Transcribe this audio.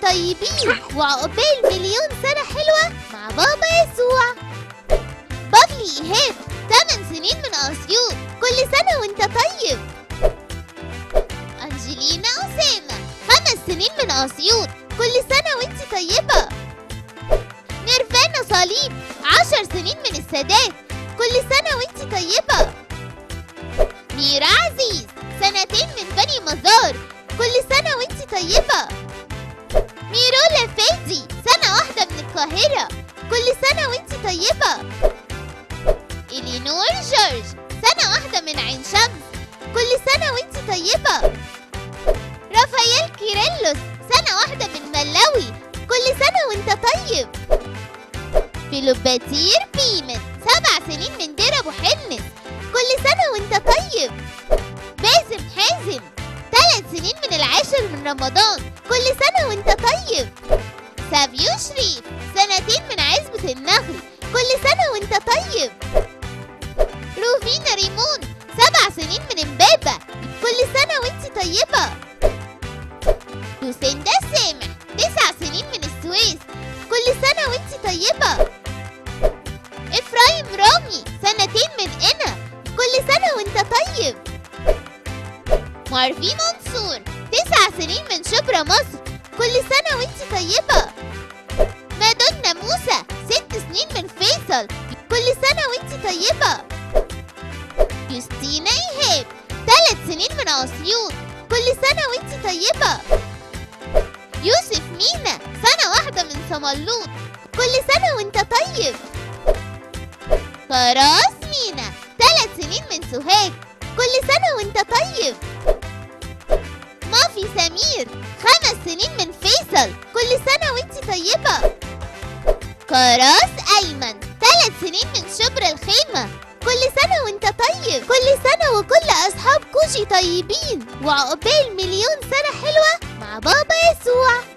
طيبين وعقبال مليون سنة حلوة مع بابا يسوع بابلي إيهاب 8 سنين من أسيوط كل سنة وانت طيب أنجلينا أسامة خمس سنين من أسيوط كل سنة وانت طيبة نيرفانا صليب عشر سنين من السادات كل سنة وانت طيبة ميرا عزيز سنتين من بني مزار كل سنة وانت طيبة ميرولا فادي سنة واحدة من القاهرة كل سنة وانت طيبة إلينور جورج سنة واحدة من عين شمس كل سنة وانت طيبة رافائيل كيرلس سنة واحدة من ملاوي كل سنة وانت طيب فيلوباتير بيمن سبع سنين من دير أبو حنس كل سنة وانت طيب باسم حازم ثلاث سنين من العاشر من رمضان كل سنة وانت طيب سافيو شريف سنتين من عزبة النخل كل سنة وانت طيب روفينا ريمون سبع سنين من امبابة كل سنة وانت طيبة لوسيندا سامح تسع سنين من السويس كل سنة وانت طيبة إفرايم رامي سنتين من إنا كل سنة وانت طيب مارفي منصور تسع سنين من شبرا مصر كل سنة وانت طيبة مادونا موسى ست سنين من فيصل كل سنة وانت طيبة يوستينا إيهاب ثلاث سنين من أسيوط كل سنة وانت طيبة يوسف مينا سنة واحدة من صملوط كل سنة وانت طيب فراس مينا ثلاث سنين من سوهاج كل سنة وانت طيب مافي سمير خمس سنين من فيصل كل سنة وانت طيبة كراس أيمن ثلاث سنين من شبر الخيمة كل سنة وانت طيب كل سنة وكل أصحاب كوشي طيبين وعقبال مليون سنة حلوة مع بابا يسوع